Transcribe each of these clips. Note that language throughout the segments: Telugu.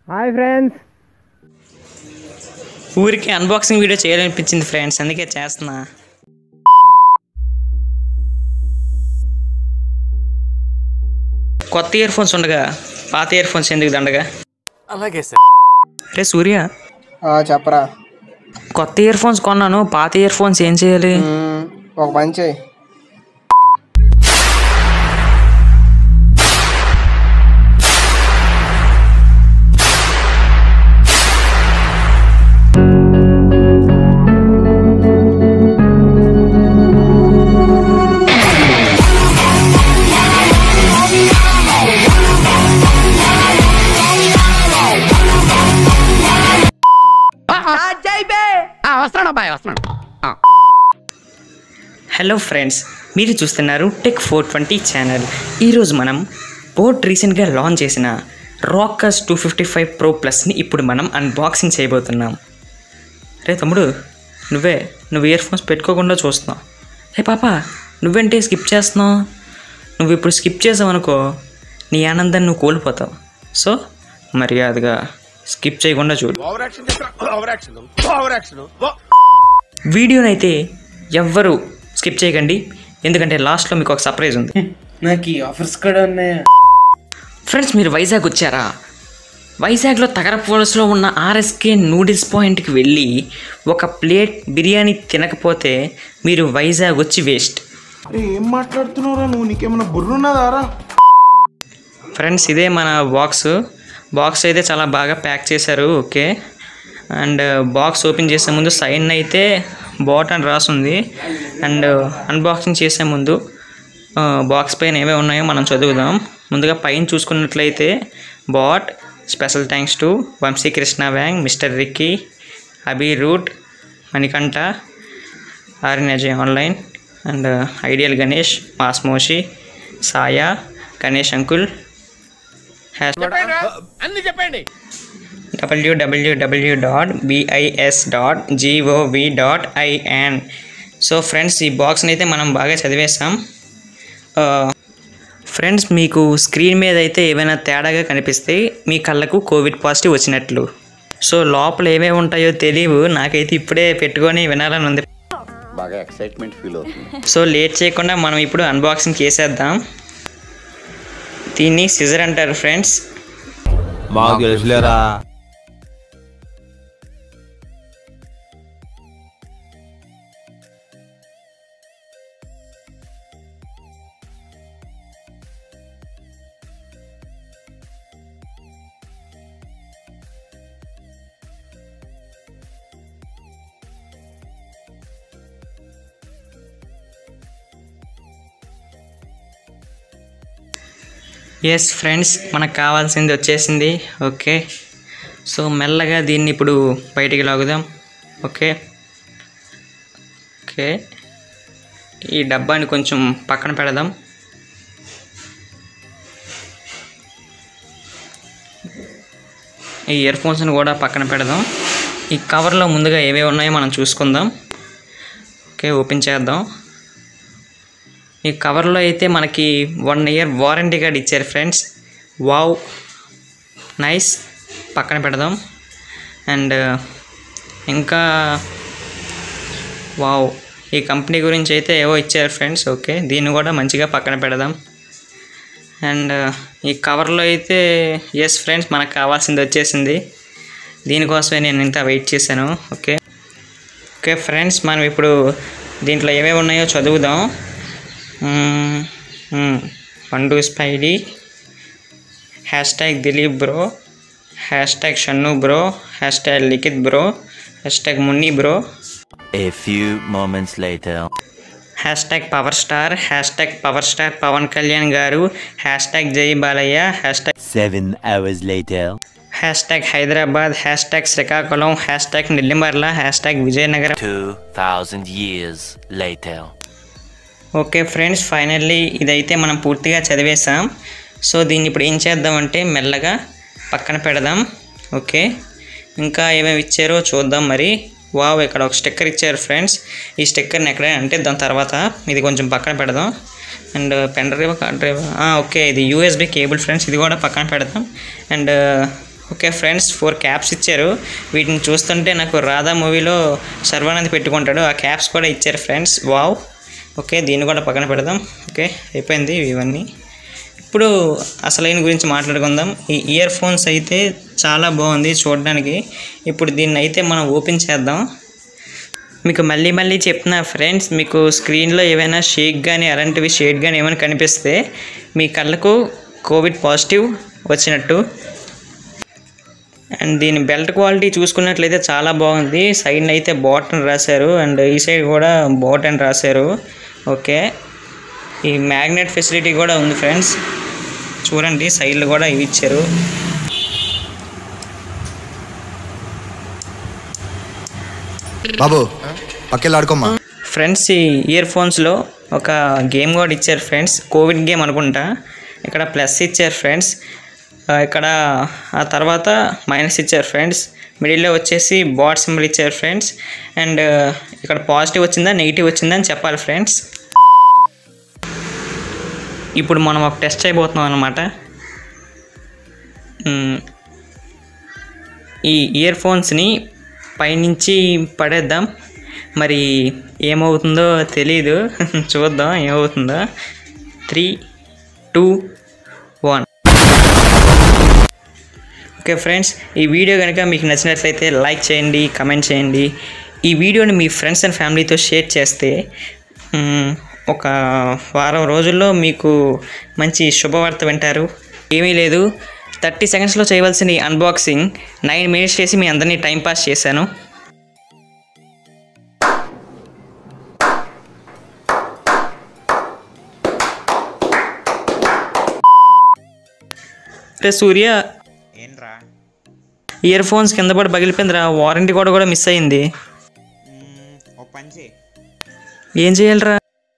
హాయ్ ఫ్రెండ్స్ ఊరికి అన్బాక్సింగ్ వీడియో చేయాలనిపించింది ఫ్రెండ్స్ అందుకే చేస్తున్నా కొత్త ఇయర్ ఫోన్స్ ఉండగా పాత ఇయర్ ఫోన్స్ ఎందుకు దండగా అలాగే సార్ రే సూర్య చెప్పరా కొత్త ఇయర్ ఫోన్స్ కొన్నాను పాత ఇయర్ ఫోన్స్ ఏం చేయాలి మ్మ్, ఒక పని చేయి వస్తున్నాడు అబ్బాయి వస్తున్నాడు హలో ఫ్రెండ్స్ మీరు చూస్తున్నారు టెక్ ఫోర్ ట్వంటీ ఛానల్ ఈరోజు మనం బోట్ రీసెంట్గా లాంచ్ చేసిన Rockerz two fifty five pro ప్లస్ని ఇప్పుడు మనం అన్బాక్సింగ్ చేయబోతున్నాం రే తమ్ముడు నువ్వే నువ్వు ఇయర్ ఫోన్స్ పెట్టుకోకుండా చూస్తున్నావు హే పాప నువ్వేంటి స్కిప్ చేస్తున్నావు నువ్వు ఇప్పుడు స్కిప్ చేసావు అనుకో నీ ఆనందాన్ని నువ్వు కోల్పోతావు సో మర్యాదగా స్కిప్ చేయకుండా చూడు over action over action over action వీడియోనైతే ఎవ్వరు స్కిప్ చేయకండి ఎందుకంటే లాస్ట్లో మీకు ఒక సర్ప్రైజ్ ఉంది నాకు ఈ ఆఫర్స్ కూడా ఉన్నాయా ఫ్రెండ్స్ మీరు వైజాగ్ వచ్చారా వైజాగ్లో తగరపోలస్లో ఉన్న ఆర్ఎస్కే నూడిల్స్ పాయింట్కి వెళ్ళి ఒక ప్లేట్ బిర్యానీ తినకపోతే మీరు వైజాగ్ వచ్చి వేస్ట్ అరే ఏం మాట్లాడుతున్నావురా నువ్వు నీకేమైనా బుర్రున్నదారా ఫ్రెండ్స్ ఇదే మన బాక్స్ బాక్స్ అయితే చాలా బాగా ప్యాక్ చేశారు ఓకే అండ్ బాక్స్ ఓపెన్ చేసే ముందు సైన్ అయితే బాట్ అని రాసుంది అండ్ అన్బాక్సింగ్ చేసే ముందు బాక్స్ పైన ఏమేమి ఉన్నాయో మనం చదువుదాం ముందుగా పైన చూసుకున్నట్లయితే boAt special thanks to Vamshi Krishna వ్యాంగ్ మిస్టర్ రిక్కీ అబీ రూట్ Manikanta Aryan Ajay online and ideal Ganesh mass మోషి సాయా గణేష్ అంకుల్ హ్యాష్ అన్ని చెప్పండి WWW dot BIS dot GOV dot IN so friends ఈ బాక్స్ని అయితే మనం బాగా చదివేసాం ఫ్రెండ్స్ మీకు స్క్రీన్ మీద అయితే ఏమైనా తేడాగా కనిపిస్తే మీ కళ్ళకు కోవిడ్ పాజిటివ్ వచ్చినట్లు సో లోపల ఏమేమి ఉంటాయో తెలియవు నాకైతే ఇప్పుడే పెట్టుకొని వినాలని ఉంది బాగా ఎక్సైట్మెంట్ ఫీల్ అవుతుంది సో లేట్ చేయకుండా మనం ఇప్పుడు అన్బాక్సింగ్ చేసేద్దాం దీన్ని సిజర్ అంటారు ఫ్రెండ్స్ మాకు తెలుసులేరా ఎస్ ఫ్రెండ్స్ మనకు కావాల్సింది వచ్చేసింది ఓకే సో మెల్లగా దీన్ని ఇప్పుడు బయటికి లాగుదాం ఓకే ఓకే ఈ డబ్బాని కొంచెం పక్కన పెడదాం ఈ ఇయర్ ఫోన్స్ని కూడా పక్కన పెడదాం ఈ కవర్లో ముందుగా ఏవేవి ఉన్నాయో మనం చూసుకుందాం ఓకే ఓపెన్ చేద్దాం ఈ కవర్లో అయితే మనకి వన్ ఇయర్ వారంటీ కార్డ్ ఇచ్చారు ఫ్రెండ్స్ వావ్ నైస్ పక్కన పెడదాం అండ్ ఇంకా వావ్ ఈ కంపెనీ గురించి అయితే ఏవో ఇచ్చారు ఫ్రెండ్స్ ఓకే దీన్ని కూడా మంచిగా పక్కన పెడదాం అండ్ ఈ కవర్లో అయితే ఎస్ ఫ్రెండ్స్ మనకు కావాల్సింది వచ్చేసింది దీనికోసమే నేను ఇంత వెయిట్ చేశాను ఓకే ఓకే ఫ్రెండ్స్ మనం ఇప్పుడు దీంట్లో ఏమేమి ఉన్నాయో చదువుదాం మ్మ్. మ్మ్. Pandu Spidey hash tag Dilip bro hash tag Shannu bro hash tag Likhit bro hash tag Munni bro A few moments later. Hash tag power star hash tag power star Pawan Kalyan garu hash tag జై Balayya hash tag Seven hours later. Hash tag Hyderabad hash tag Srikakulam hash tag Nellimarla hash tag Vizianagaram Two thousand years later. Okay friends finally ఇదైతే మనం పూర్తిగా చదివేసాం సో దీన్ని ఇప్పుడు ఏం చేద్దామంటే మెల్లగా పక్కన పెడదాం ఓకే ఇంకా ఏమేమి ఇచ్చారో చూద్దాం మరి వావ్ ఇక్కడ ఒక స్టిక్కర్ ఇచ్చారు ఫ్రెండ్స్ ఈ స్టిక్కర్ని ఎక్కడైనా అంటే దాని తర్వాత ఇది కొంచెం పక్కన పెడదాం and pen drive card drive okay ఇది యూఎస్బి కేబుల్ ఫ్రెండ్స్ ఇది కూడా పక్కన పెడదాం and okay friends four caps ఇచ్చారు వీటిని చూస్తుంటే నాకు రాధా మూవీలో సర్వానంద్ పెట్టుకుంటాడు ఆ క్యాప్స్ కూడా ఇచ్చారు ఫ్రెండ్స్ వావ్ ఓకే దీన్ని కూడా పక్కన పెడదాం ఓకే అయిపోయింది ఇవన్నీ ఇప్పుడు అసలైన గురించి మాట్లాడుకుందాం ఈ ఇయర్ ఫోన్స్ అయితే చాలా బాగుంది చూడడానికి ఇప్పుడు దీన్ని అయితే మనం ఓపెన్ చేద్దాం మీకు మళ్ళీ మళ్ళీ చెప్తున్నా ఫ్రెండ్స్ మీకు స్క్రీన్లో ఏమైనా షేక్ కానీ అలాంటివి షేడ్ కానీ ఏమైనా కనిపిస్తే మీ కళ్ళకు కోవిడ్ పాజిటివ్ వచ్చినట్టు అండ్ దీని బెల్ట్ క్వాలిటీ చూసుకున్నట్లయితే చాలా బాగుంది సైడ్ అయితే బాట్ అని రాశారు అండ్ ఈ సైడ్ కూడా బాట్ అని రాశారు ఓకే ఈ మ్యాగ్నెట్ ఫెసిలిటీ కూడా ఉంది ఫ్రెండ్స్ చూడండి సైడ్లు కూడా ఇవి ఇచ్చారు బాబు పక్కెళ్ళాడుకోమ్మా ఫ్రెండ్స్ ఈ ఇయర్ ఫోన్స్లో ఒక గేమ్ కూడా ఇచ్చారు ఫ్రెండ్స్ కోవిడ్ గేమ్ అనుకుంటా ఇక్కడ ప్లస్ ఇచ్చారు ఫ్రెండ్స్ ఆ, ఇక్కడ ఆ తర్వాత మైనస్ ఇచ్చారు ఫ్రెండ్స్ మిడిల్లో వచ్చేసి బాట్ సింబల్ ఇచ్చారు ఫ్రెండ్స్ అండ్ ఇక్కడ పాజిటివ్ వచ్చిందా నెగిటివ్ వచ్చిందా అని చెప్పాలి ఫ్రెండ్స్ ఇప్పుడు మనం ఒక టెస్ట్ అయిపోతున్నాం అనమాట ఈ ఇయర్ ఫోన్స్ని పైనుంచి పడేద్దాం మరి ఏమవుతుందో తెలీదు చూద్దాం ఏమవుతుందో three two one okay friends ఈ వీడియో కనుక మీకు నచ్చినట్లయితే లైక్ చేయండి కమెంట్ చేయండి ఈ వీడియోని మీ ఫ్రెండ్స్ అండ్ ఫ్యామిలీతో షేర్ చేస్తే మ్, ఒక వారం రోజుల్లో మీకు మంచి శుభవార్త వింటారు ఏమీ లేదు థర్టీ సెకండ్స్లో చేయవలసిన ఈ అన్బాక్సింగ్ నైన్ మినిట్స్ చేసి మీ అందరినీ టైం పాస్ చేశాను రే సూర్య ఏంట్రా ఇయర్ ఫోన్స్ కింద పడి పగిలిపోయిందిరా వారంటీ కూడా కూడా మిస్ అయింది ఓ పని చేయి ఏం చేయాలిరా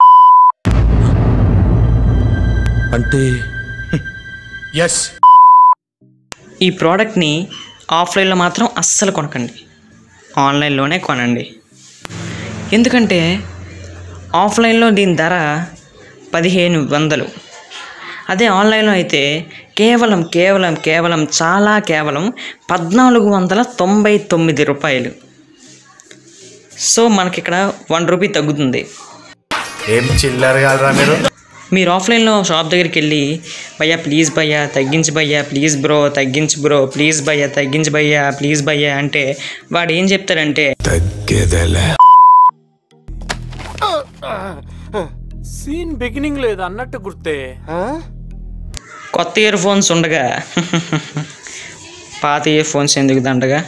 అంటే ఎస్ ఈ ప్రోడక్ట్ని ఆఫ్లైన్లో మాత్రం అస్సలు కొనకండి ఆన్లైన్లోనే కొనండి ఎందుకంటే ఆఫ్లైన్లో దీని ధర పదిహేను వందలు అదే ఆన్లైన్లో అయితే కేవలం కేవలం కేవలం చాలా కేవలం పద్నాలుగు వందల తొంభై తొమ్మిది రూపాయలు సో మనకి ఇక్కడ వన్ రూపీ తగ్గుతుంది ఏం చిల్లర కాదురా మీరు మీరు ఆఫ్లైన్లో షాప్ దగ్గరికి వెళ్ళి భయ్యా ప్లీజ్ భయ్యా తగ్గించి భయ్యా ప్లీజ్ బ్రో తగ్గించి బ్రో ప్లీజ్ భయ్యా తగ్గించి భయ్యా ప్లీజ్ భయ్యా అంటే వాడు ఏం చెప్తాడంటే తగ్గేదేలే సీన్ బిగినింగ్ లేదు అన్నట్టు గుర్తే కొత్త ఇయర్ ఫోన్స్ ఉండగా పాత ఇయర్ ఫోన్స్ ఎందుకు దండగా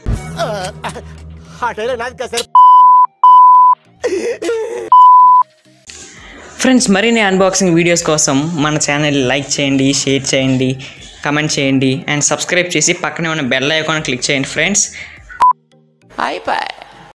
ఫ్రెండ్స్ మరిన్ని అన్బాక్సింగ్ వీడియోస్ కోసం మన ఛానల్ లైక్ చేయండి షేర్ చేయండి కమెంట్ చేయండి అండ్ సబ్స్క్రైబ్ చేసి పక్కనే ఉన్న బెల్ ఐకాన్ క్లిక్ చేయండి ఫ్రెండ్స్ అయిపోయి